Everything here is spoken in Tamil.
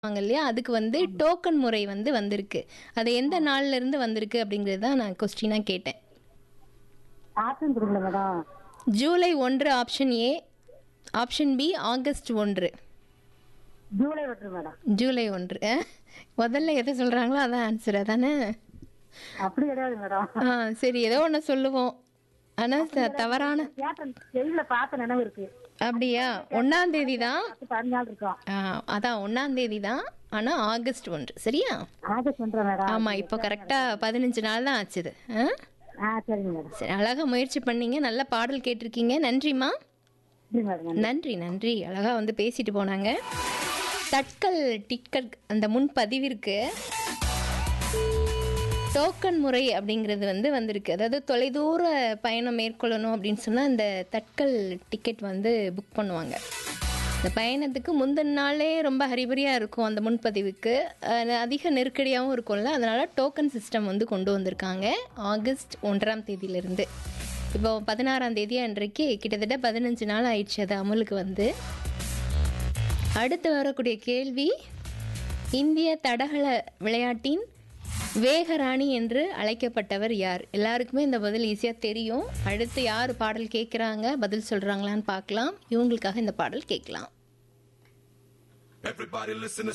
வாங்க இல்லையா அதுக்கு வந்து டோக்கன் முறை வந்து வந்திருக்கு அது எந்த நாள்ல இருந்து வந்திருக்கு அப்படிங்கிறது தான் நான் கொஸ்டினாக கேட்டேன் ஆப்ஷன் கொடுக்கல மேடம் ஜூலை ஒன்று option A option B August ஒன்று ஜூலை விட்டுரு மேடம் ஜூலை ஒன்று அஹ்? முதல்ல எதை சொல்கிறாங்களோ அதான் ஆன்சர் அதானே அப்படி கிடையாது மேடம் ஆ சரி ஏதோ ஒன்று சொல்லுவோம் ஆனால் தவறான கேட்டேன் செல்ல பார்த்த நினைவு இருக்கு அப்படியா ஒன்றாம் தேதி தான் பத்து பதினஞ்சு நாள் இருக்கும் ஆ, அதான் ஒன்றாம் தேதி தான் ஆனால் ஆகஸ்ட் ஒன்று சரியா ஆகஸ்ட் பண்றேன் மேடம் ஆமாம் இப்போ கரெக்டாக பதினஞ்சு நாள் தான் ஆச்சுது ஆ ஆ சரிங்க மேடம் சரி அழகாக முயற்சி பண்ணீங்க நல்ல பாடல் கேட்டிருக்கீங்க நன்றிம்மா சரி மேடம் நன்றி நன்றி அழகாக வந்து பேசிட்டு போனாங்க தட்கல் டிக்கெட் அந்த முன்பதிவிற்கு டோக்கன் முறை அப்படிங்கிறது வந்து வந்திருக்கு அதாவது தொலைதூர பயணம் மேற்கொள்ளணும் அப்படின்னு சொன்னால் இந்த தட்கல் டிக்கெட் வந்து புக் பண்ணுவாங்க இந்த பயணத்துக்கு முந்தின நாளே ரொம்ப ஹரிபரியாக இருக்கும் அந்த முன்பதிவுக்கு அது அதிக நெருக்கடியாகவும் இருக்கும்ல அதனால் டோக்கன் சிஸ்டம் வந்து கொண்டு வந்திருக்காங்க ஆகஸ்ட் ஒன்றாம் தேதியிலிருந்து இப்போ பதினாறாம் தேதி அன்றைக்கு கிட்டத்தட்ட பதினஞ்சு நாள் ஆயிடுச்சு அது அமலுக்கு வந்து அடுத்து வரக்கூடிய கேள்வி இந்திய தடகள விளையாட்டின் வேகராணி என்று அழைக்கப்பட்டவர் யார் எல்லாருக்குமே இந்த பதில் ஈஸியாக தெரியும் அடுத்து யார் பாடல் கேட்குறாங்க பதில் சொல்கிறாங்களான்னு பார்க்கலாம் இவங்களுக்காக இந்த பாடல் கேட்கலாம் Everybody listen to